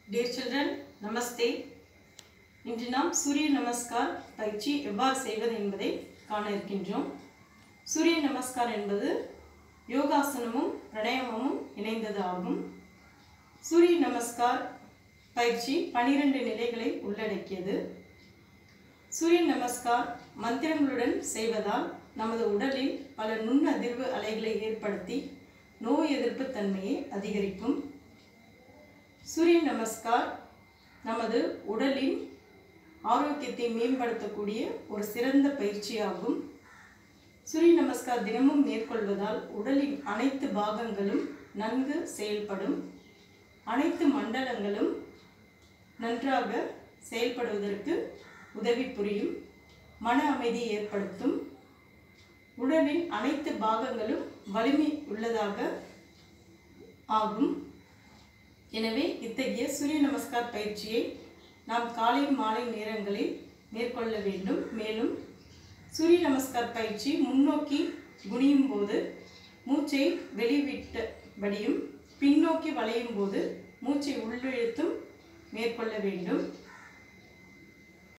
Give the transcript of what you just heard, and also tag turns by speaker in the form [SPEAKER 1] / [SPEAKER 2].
[SPEAKER 1] Dear children, நமஸ்தே இன்று நாம் சூரிய நமஸ்கார் பயிற்சி எவ்வாறு செய்வது என்பதை காண இருக்கின்றோம் சூரிய நமஸ்கார் என்பது யோகாசனமும் பிரணயமும் இணைந்தது ஆகும் சூரிய நமஸ்கார் பயிற்சி பனிரெண்டு நிலைகளை உள்ளடக்கியது சூரிய நமஸ்கார் மந்திரங்களுடன் செய்வதால் நமது உடலில் பல நுண்ணதிர்வு அலைகளை ஏற்படுத்தி நோய் எதிர்ப்பு தன்மையை அதிகரிக்கும் சூரிய நமஸ்கார் நமது உடலின் ஆரோக்கியத்தை மேம்படுத்தக்கூடிய ஒரு சிறந்த பயிற்சியாகும் சூரிய நமஸ்கார் தினமும் மேற்கொள்வதால் உடலின் அனைத்து பாகங்களும் நன்கு செயல்படும் அனைத்து மண்டலங்களும் நன்றாக செயல்படுவதற்கு உதவி புரியும் மன அமைதி ஏற்படுத்தும் உடலின் அனைத்து பாகங்களும் வலிமை உள்ளதாக ஆகும் எனவே இத்தகைய சூரிய நமஸ்கார் பயிற்சியை நாம் காலை மாலை நேரங்களில் மேற்கொள்ள வேண்டும் மேலும் சூரிய நமஸ்கார் பயிற்சி முன்னோக்கி குனியும் போது மூச்சை வெளிவிட்டபடியும் பின்னோக்கி வளையும் போது மூச்சை உள்ளிழுத்தும் மேற்கொள்ள வேண்டும்